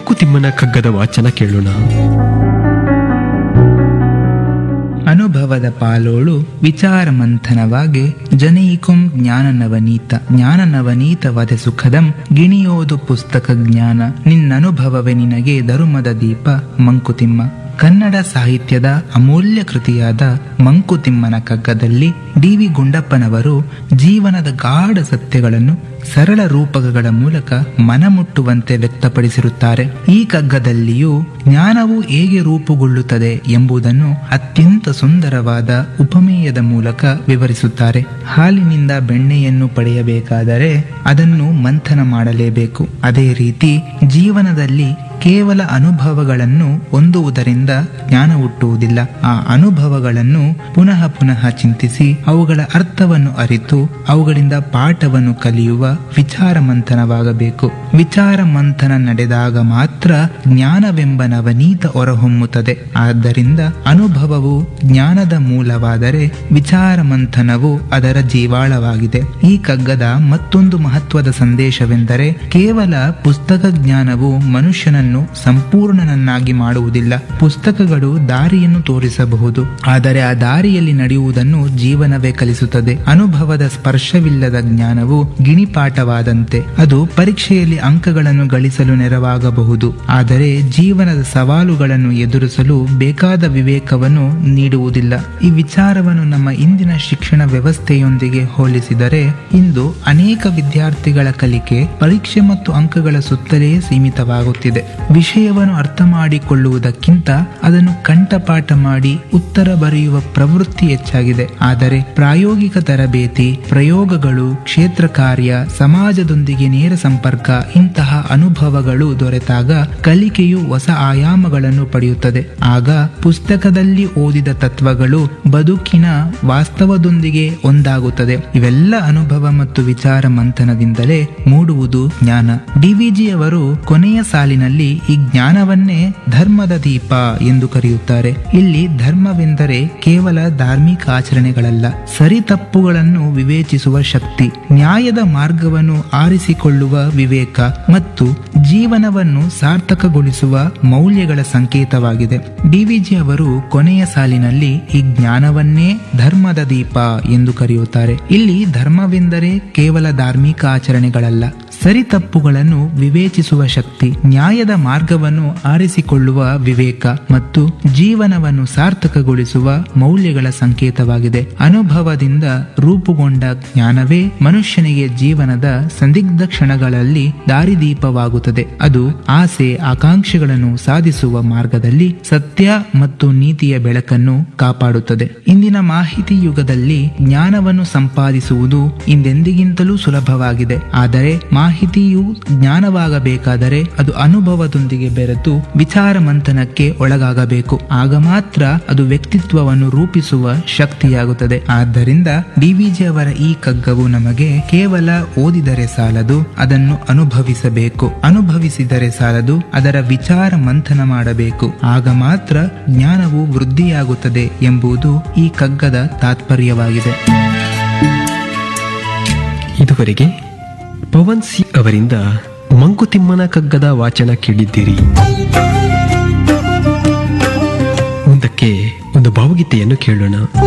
ಮಂಕುತಿಮ್ಮನ ಕಗ್ಗದ ವಾಚನ ಕೇಳೋಣ ಅನುಭವದ ಪಾಲೋಳು ವಿಚಾರ ಮಂಥನವಾಗಿ ಜನೈಕುಂ ಜ್ಞಾನ ನವನೀತ ಜ್ಞಾನ ನವನೀತ ವದೆ ಸುಖದಂ ಗಿಣಿಯೋದು ಪುಸ್ತಕ ಜ್ಞಾನ ನಿನ್ನನುಭವವೇ ನಿನಗೆ ಧರುಮದ ದೀಪ ಮಂಕುತಿಮ್ಮ ಕನ್ನಡ ಸಾಹಿತ್ಯದ ಅಮೂಲ್ಯ ಕೃತಿಯಾದ ಮಂಕುತಿಮ್ಮನ ಕಗ್ಗದಲ್ಲಿ ಡಿ ವಿ ಗುಂಡಪ್ಪನವರು ಜೀವನದ ಗಾಢ ಸತ್ಯಗಳನ್ನು ಸರಳ ರೂಪಕಗಳ ಮೂಲಕ ಮನಮುಟ್ಟುವಂತೆ ವ್ಯಕ್ತಪಡಿಸಿರುತ್ತಾರೆ ಈ ಕಗ್ಗದಲ್ಲಿಯೂ ಜ್ಞಾನವು ಹೇಗೆ ರೂಪುಗೊಳ್ಳುತ್ತದೆ ಎಂಬುದನ್ನು ಅತ್ಯಂತ ಸುಂದರವಾದ ಉಪಮೇಯದ ಮೂಲಕ ವಿವರಿಸುತ್ತಾರೆ ಹಾಲಿನಿಂದ ಬೆಣ್ಣೆಯನ್ನು ಪಡೆಯಬೇಕಾದರೆ ಅದನ್ನು ಮಂಥನ ಮಾಡಲೇಬೇಕು ಅದೇ ರೀತಿ ಜೀವನದಲ್ಲಿ ಕೇವಲ ಅನುಭವಗಳನ್ನು ಹೊಂದುವುದರಿಂದ ಜ್ಞಾನ ಹುಟ್ಟುವುದಿಲ್ಲ ಆ ಅನುಭವಗಳನ್ನು ಪುನಃ ಪುನಃ ಚಿಂತಿಸಿ ಅವುಗಳ ಅರ್ಥವನ್ನು ಅರಿತು ಅವುಗಳಿಂದ ಪಾಠವನ್ನು ಕಲಿಯುವ ವಿಚಾರ ಮಂಥನವಾಗಬೇಕು ವಿಚಾರ ಮಂಥನ ನಡೆದಾಗ ಮಾತ್ರ ಜ್ಞಾನವೆಂಬ ನವನೀತ ಹೊರಹೊಮ್ಮುತ್ತದೆ ಆದ್ದರಿಂದ ಅನುಭವವು ಜ್ಞಾನದ ಮೂಲವಾದರೆ ವಿಚಾರ ಮಂಥನವು ಅದರ ಜೀವಾಳವಾಗಿದೆ ಈ ಕಗ್ಗದ ಮತ್ತೊಂದು ಮಹತ್ವದ ಸಂದೇಶವೆಂದರೆ ಕೇವಲ ಪುಸ್ತಕ ಜ್ಞಾನವು ಮನುಷ್ಯನನ್ನು ಸಂಪೂರ್ಣನನ್ನಾಗಿ ಮಾಡುವುದಿಲ್ಲ ಪುಸ್ತಕಗಳು ದಾರಿಯನ್ನು ತೋರಿಸಬಹುದು ಆದರೆ ಆ ದಾರಿಯಲ್ಲಿ ನಡೆಯುವುದನ್ನು ಜೀವನವೇ ಕಲಿಸುತ್ತದೆ ಅನುಭವದ ಸ್ಪರ್ಶವಿಲ್ಲದ ಜ್ಞಾನವು ಗಿಣಿಪಾಠವಾದಂತೆ ಅದು ಪರೀಕ್ಷೆಯಲ್ಲಿ ಅಂಕಗಳನ್ನು ಗಳಿಸಲು ನೆರವಾಗಬಹುದು ಆದರೆ ಜೀವನದ ಸವಾಲುಗಳನ್ನು ಎದುರಿಸಲು ಬೇಕಾದ ವಿವೇಕವನ್ನು ನೀಡುವುದಿಲ್ಲ ಈ ವಿಚಾರವನ್ನು ನಮ್ಮ ಇಂದಿನ ಶಿಕ್ಷಣ ವ್ಯವಸ್ಥೆಯೊಂದಿಗೆ ಹೋಲಿಸಿದರೆ ಇಂದು ಅನೇಕ ವಿದ್ಯಾರ್ಥಿಗಳ ಕಲಿಕೆ ಪರೀಕ್ಷೆ ಮತ್ತು ಅಂಕಗಳ ಸುತ್ತಲೇ ಸೀಮಿತವಾಗುತ್ತಿದೆ ವಿಷಯವನ್ನು ಅರ್ಥ ಮಾಡಿಕೊಳ್ಳುವುದಕ್ಕಿಂತ ಅದನ್ನು ಕಂಠಪಾಠ ಮಾಡಿ ಉತ್ತರ ಬರೆಯುವ ಪ್ರವೃತ್ತಿ ಹೆಚ್ಚಾಗಿದೆ ಆದರೆ ಪ್ರಾಯೋಗಿಕ ತರಬೇತಿ ಪ್ರಯೋಗಗಳು ಕ್ಷೇತ್ರ ಕಾರ್ಯ ಸಮಾಜದೊಂದಿಗೆ ನೇರ ಸಂಪರ್ಕ ಇಂತಹ ಅನುಭವಗಳು ದೊರೆತಾಗ ಕಲಿಕೆಯು ಹೊಸ ಆಯಾಮಗಳನ್ನು ಪಡೆಯುತ್ತದೆ ಆಗ ಪುಸ್ತಕದಲ್ಲಿ ಓದಿದ ತತ್ವಗಳು ಬದುಕಿನ ವಾಸ್ತವದೊಂದಿಗೆ ಒಂದಾಗುತ್ತದೆ ಇವೆಲ್ಲ ಅನುಭವ ಮತ್ತು ವಿಚಾರ ಮಂಥನದಿಂದಲೇ ಮೂಡುವುದು ಜ್ಞಾನ ಡಿವಿಜಿ ಅವರು ಕೊನೆಯ ಸಾಲಿನಲ್ಲಿ ಈ ಜ್ಞಾನವನ್ನೇ ಧರ್ಮದ ದೀಪ ಎಂದು ಕರೆಯುತ್ತಾರೆ ಇಲ್ಲಿ ಧರ್ಮವೆಂದರೆ ಕೇವಲ ಧಾರ್ಮಿಕ ಆಚರಣೆಗಳಲ್ಲ ಸರಿ ತಪ್ಪುಗಳನ್ನು ವಿವೇಚಿಸುವ ಶಕ್ತಿ ನ್ಯಾಯದ ಮಾರ್ಗವನ್ನು ಆರಿಸಿಕೊಳ್ಳುವ ವಿವೇಕ ಮತ್ತು ಜೀವನವನ್ನು ಸಾರ್ಥಕಗೊಳಿಸುವ ಮೌಲ್ಯಗಳ ಸಂಕೇತವಾಗಿದೆ ಡಿವಿಜಿ ಅವರು ಕೊನೆಯ ಸಾಲಿನಲ್ಲಿ ಈ ಜ್ಞಾನವನ್ನೇ ಧರ್ಮದ ದೀಪ ಎಂದು ಕರೆಯುತ್ತಾರೆ ಇಲ್ಲಿ ಧರ್ಮವೆಂದರೆ ಕೇವಲ ಧಾರ್ಮಿಕ ಆಚರಣೆಗಳಲ್ಲ ಸರಿ ತಪ್ಪುಗಳನ್ನು ವಿವೇಚಿಸುವ ಶಕ್ತಿ ನ್ಯಾಯದ ಮಾರ್ಗವನ್ನು ಆರಿಸಿಕೊಳ್ಳುವ ವಿವೇಕ ಮತ್ತು ಜೀವನವನ್ನು ಸಾರ್ಥಕಗೊಳಿಸುವ ಮೌಲ್ಯಗಳ ಸಂಕೇತವಾಗಿದೆ ಅನುಭವದಿಂದ ರೂಪುಗೊಂಡ ಜ್ಞಾನವೇ ಮನುಷ್ಯನಿಗೆ ಜೀವನದ ಸಂದಿಗ್ಧ ಕ್ಷಣಗಳಲ್ಲಿ ದಾರಿದೀಪವಾಗುತ್ತದೆ ಅದು ಆಸೆ ಆಕಾಂಕ್ಷೆಗಳನ್ನು ಸಾಧಿಸುವ ಮಾರ್ಗದಲ್ಲಿ ಸತ್ಯ ಮತ್ತು ನೀತಿಯ ಬೆಳಕನ್ನು ಕಾಪಾಡುತ್ತದೆ ಇಂದಿನ ಮಾಹಿತಿ ಯುಗದಲ್ಲಿ ಜ್ಞಾನವನ್ನು ಸಂಪಾದಿಸುವುದು ಹಿಂದೆಂದಿಗಿಂತಲೂ ಸುಲಭವಾಗಿದೆ ಆದರೆ ಮಾಹಿತಿಯು ಜ್ಞಾನವಾಗಬೇಕಾದರೆ ಅದು ಅನುಭವದೊಂದಿಗೆ ಬೆರೆತು ವಿಚಾರ ಮಂಥನಕ್ಕೆ ಒಳಗಾಗಬೇಕು ಆಗ ಮಾತ್ರ ಅದು ವ್ಯಕ್ತಿತ್ವವನ್ನು ರೂಪಿಸುವ ಶಕ್ತಿಯಾಗುತ್ತದೆ ಆದ್ದರಿಂದ ಡಿವಿಜಿ ಅವರ ಈ ಕಗ್ಗವು ನಮಗೆ ಕೇವಲ ಓದಿದರೆ ಸಾಲದು ಅದನ್ನು ಅನುಭವಿಸಬೇಕು ಅನುಭವಿಸಿದರೆ ಸಾಲದು ಅದರ ವಿಚಾರ ಮಂಥನ ಮಾಡಬೇಕು ಆಗ ಮಾತ್ರ ಜ್ಞಾನವು ವೃದ್ಧಿಯಾಗುತ್ತದೆ ಎಂಬುದು ಈ ಕಗ್ಗದ ತಾತ್ಪರ್ಯವಾಗಿದೆ ಇದುವರೆಗೆ ಪವನ್ ಸಿ ಅವರಿಂದ ಮಂಕುತಿಮ್ಮನ ಕಗ್ಗದ ವಾಚನ ಕೇಳಿದ್ದೀರಿ ಮುಂದಕ್ಕೆ ಒಂದು ಭಾವಗೀತೆಯನ್ನು ಕೇಳೋಣ